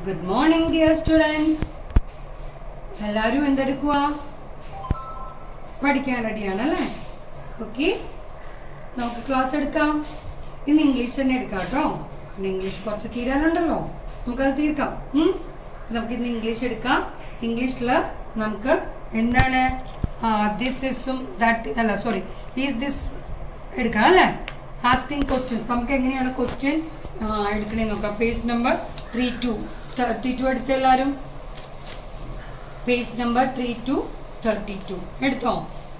Good morning dear students എല്ലാവരും എന്തെടുക്കുക പഠിക്കാൻ റെഡിയാണ് അല്ലേ ഓക്കെ നമുക്ക് ക്ലാസ് എടുക്കാം ഇന്ന് ഇംഗ്ലീഷ് തന്നെ എടുക്കാം കേട്ടോ കാരണം ഇംഗ്ലീഷ് കുറച്ച് തീരാനുണ്ടല്ലോ നമുക്കത് തീർക്കാം ഉം? അപ്പൊ നമുക്ക് ഇന്ന് ഇംഗ്ലീഷ് എടുക്കാം ഇംഗ്ലീഷിൽ നമുക്ക് എന്താണ് ദിസ് ഇസും ദാറ്റ് അല്ല സോറി ഈസ് ദിസ് എടുക്കാം അല്ലേ ആസ്കിങ് ക്വസ്റ്റ്യൻസ് നമുക്ക് എങ്ങനെയാണ് ക്വസ്റ്റ്യൻ എടുക്കണേ നോക്കാം page number three two thirty two എടുത്ത എല്ലാവരും page number three two thirty two എടുത്തോ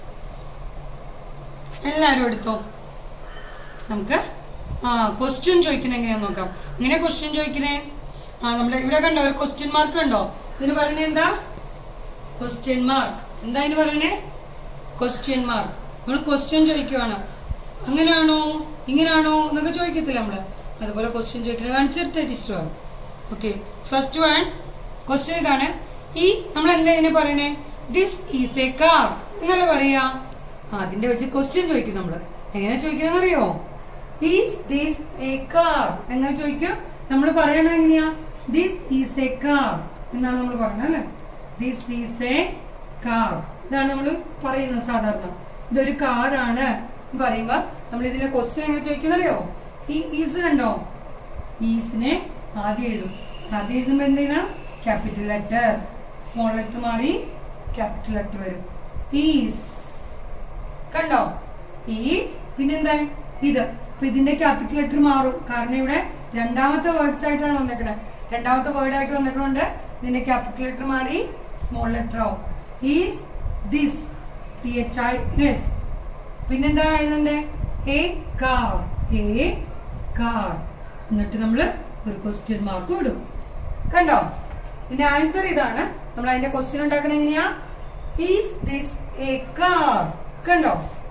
എല്ലാവരും എടുത്തോ നമുക്ക് ആ ക്വസ്റ്റ്യൻ ചോദിക്കുന്നത് എങ്ങനെയാന്ന് നോക്കാം എങ്ങനെയാ ക്വസ്റ്റ്യൻ ചോദിക്കണേ ആ നമ്മുടെ ഇവിടെ കണ്ടോ ഒരു ക്വസ്റ്റ്യൻ മാർക്ക് ഉണ്ടോ ഇതിന് പറയണേ എന്താ ക്വസ്റ്റ്യൻ മാർക്ക് എന്താ ഇതിന് പറയണേ ക്വസ്റ്റ്യൻ മാർക്ക് നമ്മൾ ക്വസ്റ്റ്യൻ ചോദിക്കുവാണ് അങ്ങനെയാണോ ഇങ്ങനെയാണോ എന്നൊക്കെ ചോദിക്കത്തില്ല നമ്മള് അതുപോലെ ക്വസ്റ്റ്യൻ ചോദിക്കുന്നത് കാണിച്ചിട്ട് teacher okay first one question ഇതാണ് ഈ നമ്മൾ എന്താ ഇതിനെ പറയണേ ദിസ് ഈസ് എ കാർ എന്നല്ലേ പറയാ ആ, അതിന്റെ വെച്ച് ക്വസ്റ്റ്യൻ ചോദിക്കും നമ്മള് എങ്ങനെ ചോദിക്കണമെന്ന് അറിയോ ഈസ് ദിസ് എ കാർ എങ്ങനെ ചോദിക്കും നമ്മൾ പറയണത് എങ്ങനെയാ ദിസ് ഈസ് എ കാർ എന്നാണ് നമ്മൾ പറയുന്നത് അല്ലേ ദിസ് ഈസ് എ കാർ ഇതാണ് നമ്മൾ പറയുന്നത് സാധാരണ ഇതൊരു കാറാണ് എന്ന് പറയുമ്പോ നമ്മൾ ഇതിലെ ക്വസ്റ്റ്യൻ എങ്ങനെ ചോദിക്കുന്നറിയോ ഈ ഈസ് കണ്ടോ ഈസിനെ ആദ്യം എഴുതും ആദ്യം എഴുതുമ്പോ എന്തിനാ ക്യാപിറ്റൽ ലെറ്റർ സ്മോൾ ലെറ്റർ മാറി ക്യാപിറ്റൽ ലെറ്റർ വരും ഈസ് കണ്ടോ ഈസ് പിന്നെന്താ ഇത് അപ്പൊ ഇതിന്റെ ക്യാപിറ്റൽ ലെറ്റർ മാറും കാരണം ഇവിടെ രണ്ടാമത്തെ വേർഡ്സ് ആയിട്ടാണ് വന്നേക്കണേ രണ്ടാമത്തെ വേർഡ് ആയിട്ട് വന്നേക്കൊണ്ട് ഇതിന്റെ ക്യാപിറ്റൽ ലെറ്റർ മാറി സ്മോൾ ലെറ്റർ ആവും is this T H I S പിന്നെന്താ എഴുതണ്ടേ എ കാർ എ കാർ എന്നിട്ട് നമ്മൾ ഒരു ക്വസ്റ്റ്യൻ മാർക്ക് ഇടും കണ്ടോ ഇതിന്റെ ആൻസർ ഇതാണ് നമ്മൾ അതിന്റെ ക്വസ്റ്റ്യൻ ഉണ്ടാക്കണ എങ്ങനെയാ ഈസ് ദിസ് എ കാർ കണ്ടോ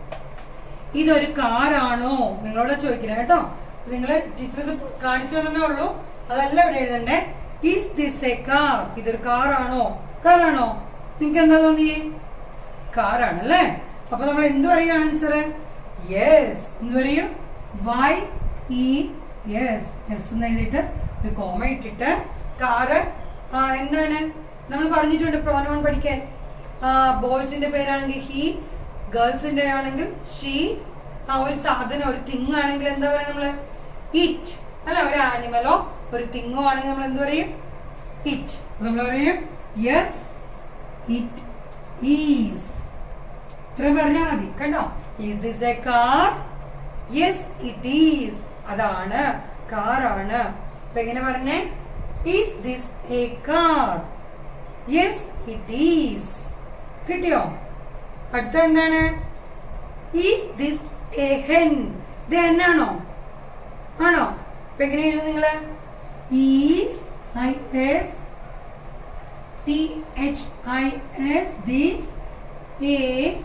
ഇതൊരു കാറാണോ നിങ്ങളോട് ചോദിക്കണേ കേട്ടോ നിങ്ങൾ ടീച്ചർ ഇത് കാണിച്ചു തന്നേ ഉള്ളൂ അതല്ല ഇവിടെ എഴുതണ്ടേ ഈസ് ദിസ് എ കാർ ഇതൊരു കാറാണോ കാറാണോ നിങ്ങൾക്ക് എന്താ തോന്നിയേ കാറാണല്ലേ അപ്പൊ നമ്മൾ എന്ത് പറയും ആൻസർ യെസ് എന്ത് പറയും വൈ ഇ യെസ് എസ് എന്ന് എഴുതിയിട്ട് ഒരു കോമ ഇട്ടിട്ട് കാറ് ആ, എന്താണ് നമ്മൾ പറഞ്ഞിട്ടുണ്ട് പ്രോനോൺ പഠിക്കാൻ ബോയ്സിന്റെ പേരാണെങ്കിൽ ഹി ഗേൾസിന്റെ ആണെങ്കിൽ ഷീ ആ ഒരു സാധനം ഒരു തിങ് ആണെങ്കിൽ എന്താ പറയുക നമ്മള് ഇറ്റ് അല്ല ഒരു ആനിമലോ ഒരു തിങ്ങോ ആണെങ്കിൽ നമ്മൾ എന്ത് പറയും ഇറ്റ് നമ്മൾ പറയും യെസ് ഇറ്റ് ഈസ് ഇത്രയും പറഞ്ഞാൽ മതി കണ്ടോ is this a car yes it is അതാണ് കാറാണ് അപ്പൊ എങ്ങനെ പറഞ്ഞേ is this a car yes it is കിട്ടിയോ അടുത്ത എന്താണ് ഈസ് ദിസ് എ ഹെൻ ഇത് എന്നാണോ ആണോ അപ്പൊ എങ്ങനെ എഴുതും നിങ്ങള് is I S T H I S this a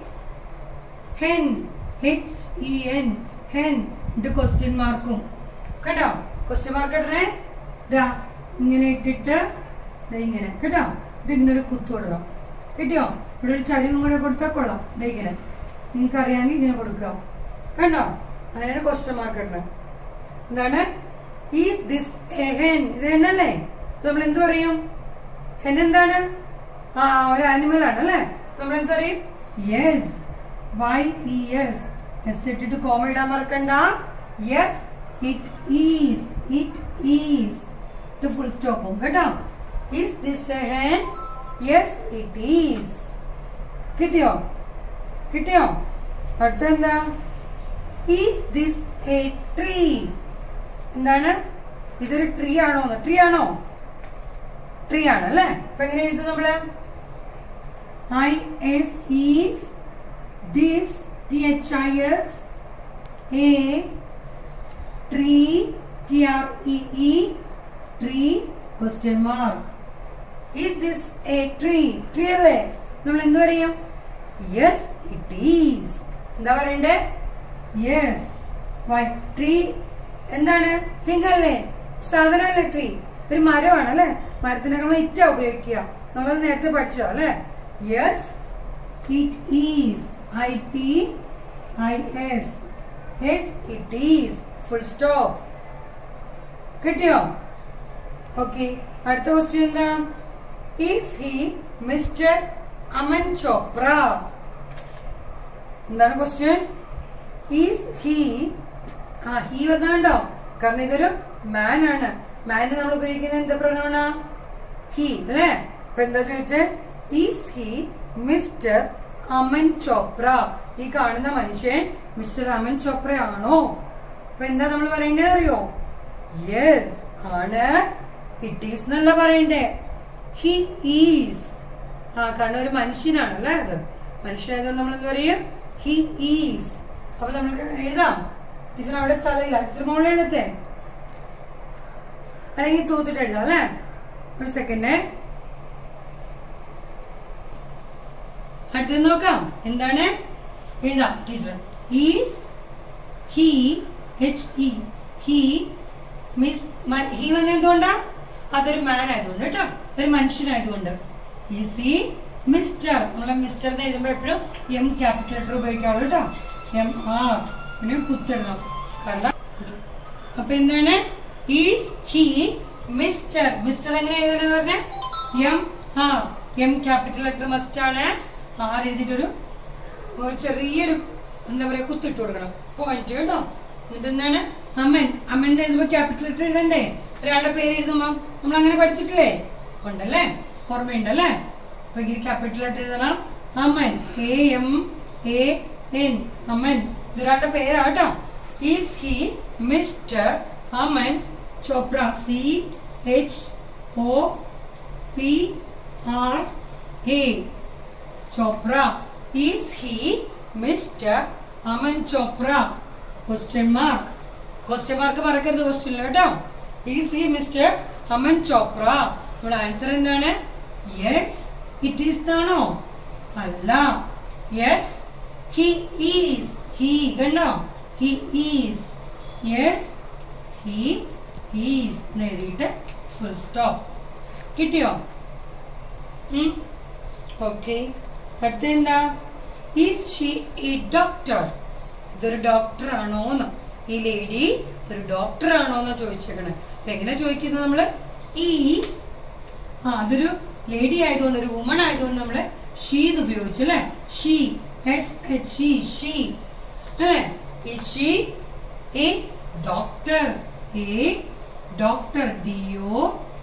hen H E N hen ഇത് ക്വസ്റ്റ്യൻ മാർക്കും കേട്ടോ ക്വസ്റ്റ്യൻ മാർക്ക് ഇടണേ ഇതാ ഇങ്ങനെ ഇട്ടിട്ട് ദേ ഇങ്ങനെ കേട്ടോ ഇത് ഇങ്ങനെ ഒരു കുത്തു കൊടുക്കാം കിട്ടിയോ ഇവിടെ ഒരു ചരിവും കൂടെ കൊടുത്താൽ കൊള്ളാം ദേ ഇങ്ങനെ നിങ്ങൾക്ക് അറിയാമെങ്കിൽ ഇങ്ങനെ കൊടുക്കുക കണ്ടോ അങ്ങനെയാണ് ക്വസ്റ്റ്യൻ മാർക്ക് ഇടണത് എന്താണ് ഈസ് ദിസ് എ ഹെൻ ഇത് ഹെന്നല്ലേ ഇത് നമ്മൾ എന്ത് പറയും ഹെൻ എന്താണ് ആ ഒരു ആനിമൽ ആണ് അല്ലേ നമ്മൾ എന്ത് പറയും yes Y E S S ഇട്ടിട്ട് കോമ ഇടാൻ മറക്കണ്ട yes it is it is ഇത് ഫുൾ സ്റ്റോപ്പും കേട്ടോ is this a hen yes it is കിട്ടിയോ കിട്ടിയോ അടുത്ത എന്താ ഈസ് ദിസ് എ ട്രീ എന്താണ് ഇതൊരു ട്രീ ആണോ ട്രീ ആണോ ട്രീ ആണ് അല്ലേ അപ്പൊ എങ്ങനെ എഴുതും നമ്മള് I S is this T H I S a tree T R E E tree question mark is this a tree tree അല്ലേ നമ്മൾ എന്ത് പറയും യെസ് ഇറ്റ് ഈസ് എന്താ പറയണ്ടേ യെസ് വൈ ട്രീ എന്താണ് തിങ്കല്ലേ സാധനമല്ലേ ട്രീ ഒരു മരമാണ് അല്ലെ മരത്തിനൊക്കെ നമ്മൾ ഇറ്റ ഉപയോഗിക്കുക നമ്മളത് നേരത്തെ പഠിച്ചോ അല്ലെ yes it is I T I S yes it is full stop കിട്ടിയോ ഓക്കെ അടുത്ത ക്വസ്റ്റ്യൻ എന്താ is he mister Aman Chopra എന്താണ് ക്വസ്റ്റ്യൻ ഈസ് ഹി ആ ഹി വന്നാണ്ടോ കാരണം ഇതൊരു മാൻ ആണ് മാന് നമ്മൾ ഉപയോഗിക്കുന്നത് എന്താ പ്രൊണൗണാ ഹി അല്ലേ അപ്പൊ എന്താ ചോദിച്ചേ is he mister Aman Chopra ഈ കാണുന്ന മനുഷ്യൻ മിസ്റ്റർ അമൻ ചോപ്ര ആണോ അപ്പൊ എന്താ നമ്മൾ പറയേണ്ടത് അറിയോ യെസ് ആണ് ഇറ്റ് ഈസ് എന്നല്ല പറയണ്ടേ ഹി ഈസ് ആ കാരണം ഒരു മനുഷ്യനാണ് അല്ലേ അത് മനുഷ്യനായതുകൊണ്ട് നമ്മൾ എന്താ പറയും ഹി ഈസ് അപ്പൊ നമുക്ക് എഴുതാം ടീച്ചർ അവിടെ സ്ഥലമില്ല ടീച്ചർ മോളിൽ എഴുതട്ടെ അല്ലെങ്കിൽ തൂത്തിട്ട് എഴുതാം അല്ലേ ഒരു സെക്കൻഡ് അടുത്തത് നോക്കാം എന്താണ് എഴുതാം teacher is he H E he miss he വന്ന എന്തുകൊണ്ടാ അതൊരു മാൻ ആയതുകൊണ്ട് കേട്ടോ ഒരു മനുഷ്യനായതുകൊണ്ട് ഈസ് ഹി മിസ്റ്റർ നമ്മളെ മിസ്റ്റർ എന്ന് എഴുതുമ്പോൾ എപ്പോഴും എം ക്യാപിറ്റൽ ലെറ്റർ ഉപയോഗിക്കാവുള്ളൂ കേട്ടോ എം ആർ പിന്നെ കുത്തിടണം കാരണം അപ്പൊ എന്താണ് ഈസ് ഹി മിസ്റ്റർ മിസ്റ്റർ എങ്ങനെ എഴുതണെന്ന് പറഞ്ഞ M R M capital letter must ആണ് ആർ എഴുതിയിട്ടൊരു ഒരു ചെറിയൊരു എന്താ പറയാ കുത്തിട്ട് കൊടുക്കണം പോയിന്റ് കേട്ടോ എന്നിട്ട് എന്താണ് അമൻ അമന്റെ എഴുതുമ്പോ ക്യാപിറ്റൽ ലെറ്റർ എഴുതണ്ടേ ഒരാളുടെ പേര് എഴുതുമ്പോ നമ്മൾ അങ്ങനെ പഠിച്ചിട്ടില്ലേ ഉണ്ടല്ലേ ഓർമ്മയുണ്ടല്ലേ അപ്പൊ ഈ ക്യാപിറ്റൽ ലെറ്റർ എഴുതണം Aman A M A N Aman ഇതൊരാളുടെ പേരാട്ടോ is he mister Aman Chopra C H O P R A Chopra is he mister Aman Chopra question mark question mark മറക്കരുത് ക്വസ്റ്റ്യനിൽ കേട്ടോ is he mister Aman Chopra നമ്മുടെ ആൻസർ എന്താണ് യെസ് ഇറ്റ് ഈസ് എന്നാണോ അല്ല യെസ് ഹി ഈസ് ഹി കണ്ടോ he is yes he is എന്ന് എഴുതിയിട്ട് ഫുൾ സ്റ്റോപ്പ് കിട്ടിയോ ഓക്കെ അടുത്ത എന്താ ഈസ് ഷീ എ ഡോക്ടർ ഇതൊരു ഡോക്ടർ ആണോന്ന് ഈ ലേഡി ഒരു ഡോക്ടർ ആണോന്ന് ചോദിച്ചേക്കണേ അപ്പൊ എങ്ങനെ ചോദിക്കുന്നത് നമ്മള് ഈസ് ആ അതൊരു ലേഡി ആയതുകൊണ്ട് ഒരു വുമൺ ആയതുകൊണ്ട് നമ്മള് ഷീ എന്ന് ഉപയോഗിച്ചു അല്ലെ she S H E she അല്ലേ ഈ she a doctor a doctor D O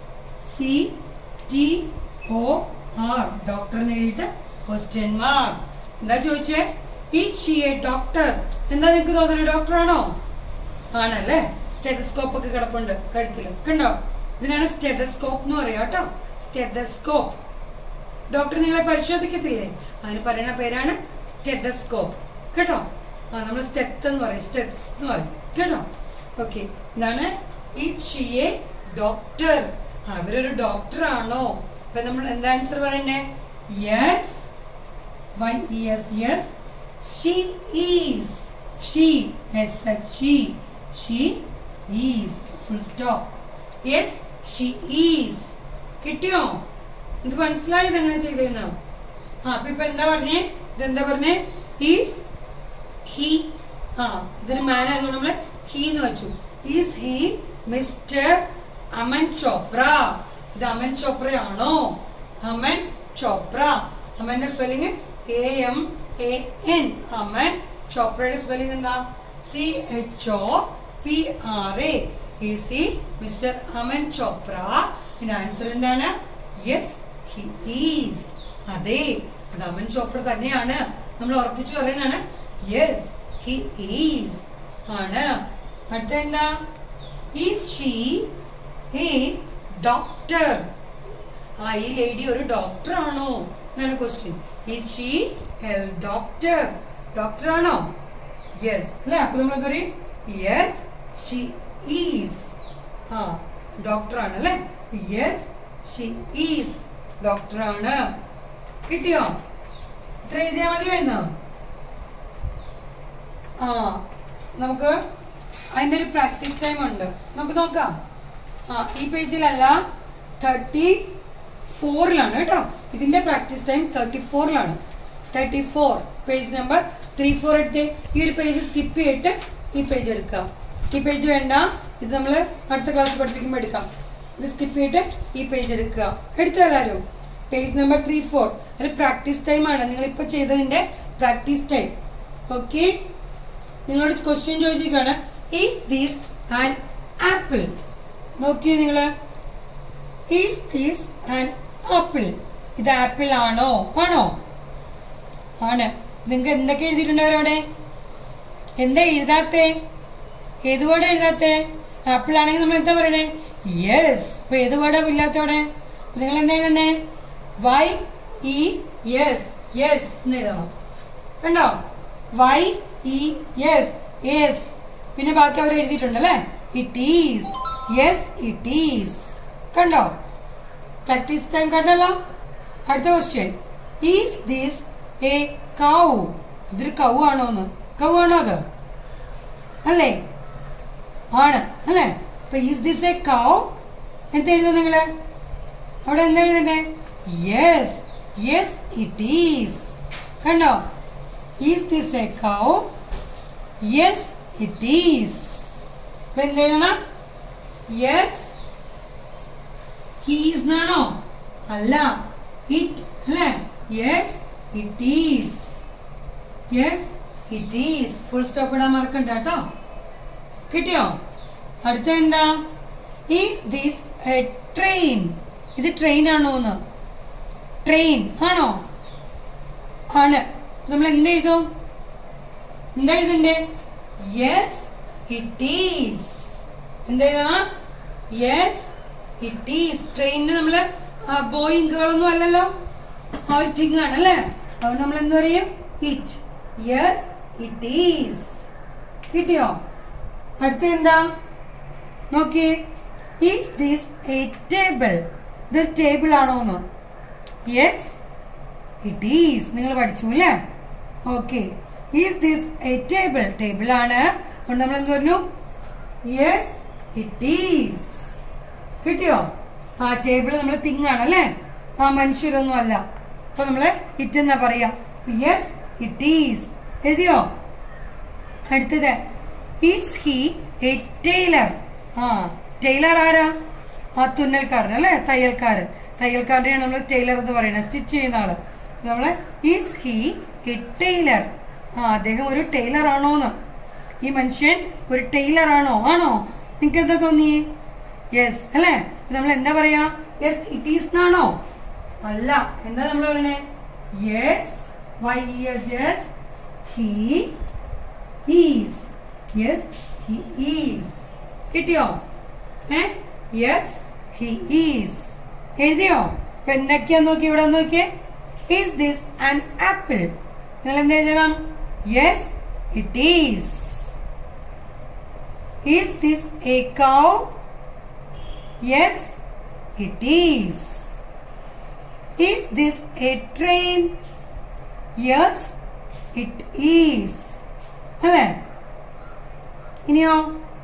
C T O R doctor എന്ന് എഴുതിയിട്ട് ക്വസ്റ്റ്യൻ മാർക്ക് എന്താ ചോദിച്ചേ ഈ ഷീ എ ഡോക്ടർ എന്താ നിങ്ങക്ക് തോന്നുന്നത് ഡോക്ടർ ആണോ ആണല്ലേ സ്റ്റെതസ്കോപ്പ് ഒക്കെ കിടപ്പുണ്ട് കഴുത്തില് കണ്ടോ ഇതിനാണ് സ്റ്റെതസ്കോപ്പ് എന്ന് പറയാ കേട്ടോ സ്റ്റെതസ്കോപ്പ് ഡോക്ടർ നിങ്ങളെ പരിശോധിക്കത്തില്ലേ അതിന് പറയുന്ന പേരാണ് സ്റ്റെതസ്കോപ്പ് കേട്ടോ ആ നമ്മൾ സ്റ്റെത്ത് എന്ന് പറയും സ്റ്റെത്സ് എന്ന് പറയും കേട്ടോ ഓക്കെ ഇതാണ് ഈ ഷിയെ ഡോക്ടർ അവരൊരു ഡോക്ടർ ആണോ അപ്പൊ നമ്മൾ എന്താ ആൻസർ പറയണ്ടേ yes Y yes yes she is she S H she she is full stop yes she is കിട്ടിയോ ഇത് മനസ്സിലായത് എങ്ങനെ ചെയ്തെന്ന് ആ അപ്പൊ ഇപ്പൊ എന്താ പറഞ്ഞേ ഇതെന്താ പറഞ്ഞേ ഈസ് ഹി ആ ഇതൊരു മാൻ ആയതുകൊണ്ട് നമ്മള് ഹി എന്ന് വെച്ചു is he mister Aman Chopra ഇത് അമൻ ചോപ്ര ആണോ അമൻ ചോപ്ര അമന്റെ spelling A M A N Aman ചോപ്രയുടെ സ്പെല്ലിംഗ് എന്താ C H O P R A is he mister Aman Chopra ഇതിന്റെ ആൻസർ എന്താണ് യെസ് ഹി ഈസ് അതെ അത് അമൻ ചോപ്ര തന്നെയാണ് നമ്മൾ ഉറപ്പിച്ചു പറയുന്നതാണ് യെസ് ഹി ഈസ് ആണ് അടുത്ത എന്താ ഈസ് ഷീ എ ഡോക്ടർ ആ ഈ ലേഡി ഒരു ഡോക്ടർ ആണോ എന്നാണ് question is she a doctor doctor ആണോ യെസ് അല്ലെ അപ്പൊ നമ്മൾ പറയും yes she is a doctor ആണ് അല്ലെ യെസ് ഷീ ഈസ് ഡോക്ടർ ആണ് കിട്ടിയോ ഇത്ര എഴുതിയാ മതിയോ എന്നോ ആ നമുക്ക് അതിന്റെ ഒരു പ്രാക്ടീസ് ടൈം ഉണ്ട് നമുക്ക് നോക്കാം ആ ഈ പേജിലല്ല തേർട്ടി ഫോറിലാണ് കേട്ടോ ഇതിന്റെ പ്രാക്ടീസ് ടൈം തേർട്ടി ഫോറിലാണ് thirty four page number three four എടുത്ത് ഈ ഒരു പേജ് സ്കിപ്പ് ചെയ്തിട്ട് ഈ പേജ് എടുക്കാം ഈ പേജ് വേണ്ട ഇത് നമ്മൾ അടുത്ത ക്ലാസ് പഠിപ്പിക്കുമ്പോൾ എടുക്കാം ഇത് സ്കിപ്പ് ചെയ്തിട്ട് ഈ പേജ് എടുക്കുക എടുത്തല്ലാരും പേജ് നമ്പർ ത്രീ ഫോർ അത് പ്രാക്ടീസ് ടൈം ആണ് നിങ്ങൾ ഇപ്പൊ ചെയ്തതിന്റെ പ്രാക്ടീസ് ടൈം ഓക്കെ നിങ്ങളോട് ക്വസ്റ്റ്യൻ ചോദിച്ചിരിക്കുകയാണ് ഈസ് ദിസ് ആൻ ആപ്പിൾ നോക്കിയോ നിങ്ങള് ഈസ് ദിസ് ആൻ ആപ്പിൾ ഇത് ആപ്പിൾ ആണോ ആണോ ആണ് നിങ്ങൾക്ക് എന്തൊക്കെ എഴുതിയിട്ടുണ്ട് അവരവിടെ എന്താ എഴുതാത്തേ ഏത് വേർഡ് എഴുതാത്തേ ആപ്പിൾ ആണെങ്കിൽ നമ്മൾ എന്താ പറയണേ യെസ് ഇപ്പൊ ഏത് വേർഡാ ഇല്ലാത്തവിടെ നിങ്ങൾ എന്താ എഴുതുന്നേ വൈ ഇ യെസ് യെസ് എന്ന് എഴുതണം കണ്ടോ വൈ ഇ യെസ് യെസ് പിന്നെ ബാക്കി അവർ എഴുതിയിട്ടുണ്ട് അല്ലേ it is yes it is കണ്ടോ പ്രാക്ടീസ് ടൈം കണ്ടല്ലോ അടുത്ത question is this a cow ഇതൊരു കൗ ആണോ എന്ന് കൗ ആണോ അത് അല്ലേ ആണ് അല്ലേ അപ്പൊ ഈസ് ദിസ് എ കൗ എന്താ എഴുതും നിങ്ങള് അവിടെ എന്താ എഴുതണ്ടേ യെസ് യെസ് ഇറ്റ് ഈസ് കണ്ടോ is this a cow yes it is അപ്പൊ എന്ത് എഴുതണം യെസ് ഹീസ് എന്നാണോ അല്ല ഇറ്റ് അല്ലേ yes it is yes it is full stop ഇടാൻ മറക്കണ്ട കേട്ടോ കിട്ടിയോ അടുത്ത എന്താ ഈസ് ദിസ് എ ട്രെയിൻ ഇത് ട്രെയിൻ ആണോ എന്ന് ട്രെയിൻ ആണോ ആണ് നമ്മൾ എന്ത് എഴുതും എന്താ എഴുതണ്ടേ യെസ് ഇറ്റ് ഈസ് എന്താ എഴുതണം യെസ് ഇറ്റ് ഈസ് ട്രെയിനിന് നമ്മള് ബോയിങ്കുകളൊന്നും അല്ലല്ലോ ആ ഒരു തിങ് ആണ് അല്ലേ അതുകൊണ്ട് നമ്മൾ എന്ത് പറയും ഇറ്റ് യെസ് ഇറ്റ് ഈസ് കിട്ടിയോ അടുത്ത എന്താ നോക്കിയേ ഈസ് ദിസ് എ ടേബിൾ ഇത് ടേബിൾ ആണോ എന്ന് യെസ് ഇറ്റ് ഈസ് നിങ്ങൾ പഠിച്ചു അല്ലേ okay is this a table table ആണ് അതുകൊണ്ട് നമ്മൾ എന്ത് പറഞ്ഞു യെസ് ഇറ്റ് ഈസ് കിട്ടിയോ ആ ടേബിൾ നമ്മൾ തിങ്ങാണ് അല്ലേ ആ മനുഷ്യരൊന്നും അല്ല അപ്പൊ നമ്മള് ഇറ്റ് എന്നാ പറയാ യെസ് ഇറ്റ് ഈസ് എഴുതിയോ അടുത്തത് ഈസ് ഹി എ ടൈലർ ആ ടൈലർ ആരാ ആ തുന്നൽക്കാരൻ അല്ലേ തയ്യൽക്കാരൻ തയ്യൽക്കാരനെയാണ് നമ്മൾ ടൈലർ എന്ന് പറയുന്നത് സ്റ്റിച്ച് ചെയ്യുന്ന ആള് നമ്മള് ഈസ് ഹി എ ടൈലർ ആ അദ്ദേഹം ഒരു ടൈലർ ആണോന്ന് ഈ മനുഷ്യൻ ഒരു ടൈലർ ആണോ ആണോ നിങ്ങൾക്ക് എന്താ തോന്നിയേ യെസ് അല്ലേ നമ്മൾ എന്താ പറയാ യെസ് ഇറ്റ് ഈസ് എന്നാണോ അല്ല എന്താ നമ്മൾ പറയണേ yes Y yes yes he is yes he is കിട്ടിയോ ഏ യെസ് ഹി ഈസ് എഴുതിയോ ഇപ്പൊ എന്തൊക്കെയാ നോക്കി ഇവിടെ നോക്കിയേ ഈസ് ദിസ് ആൻ ആപ്പിൾ നിങ്ങൾ എന്ത് എഴുതണം yes it is is this a cow yes it is is this a train yes it is അല്ലേ ഇനിയോ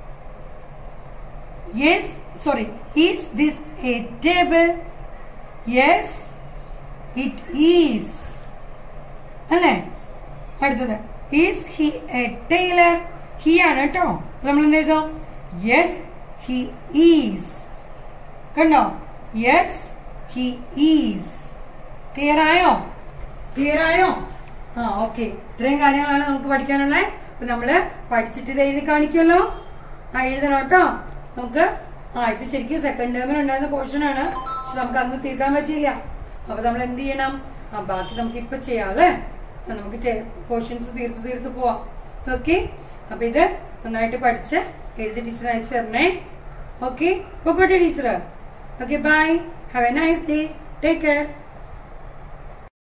yes sorry is this a table yes it is അല്ലേ അടുത്തത് is he a tailor he ആണ് കേട്ടോ നമ്മൾ എന്ത് ചെയ്തോ yes he is കണ്ടോ യെസ് ഹി ഈസ് ക്ലിയർ ആയോ ക്ലിയർ ആയോ ആ ഓക്കെ ഇത്രയും കാര്യങ്ങളാണ് നമുക്ക് പഠിക്കാനുള്ളത് അപ്പൊ നമ്മള് പഠിച്ചിട്ട് ഇത് എഴുതി കാണിക്കുമല്ലോ ആ എഴുതണം കേട്ടോ നമുക്ക് ആ ഇത് ശരിക്കും സെക്കൻഡ് ടേമിൽ ഉണ്ടായിരുന്ന പോർഷൻ ആണ് പക്ഷെ നമുക്ക് അന്ന് തീർക്കാൻ പറ്റിയില്ല അപ്പൊ നമ്മൾ എന്ത് ചെയ്യണം ആ ബാക്കി നമുക്ക് ഇപ്പൊ ചെയ്യാം അല്ലേ ആ, നമുക്ക് പോർഷൻസ് തീർത്ത് തീർത്ത് പോവാം ഓക്കെ അപ്പൊ ഇത് നന്നായിട്ട് പഠിച്ച് എഴുതി ടീച്ചർ അയച്ചു തരണേ ഓക്കെ പൊക്കോട്ടെ teacher okay bye have a nice day take care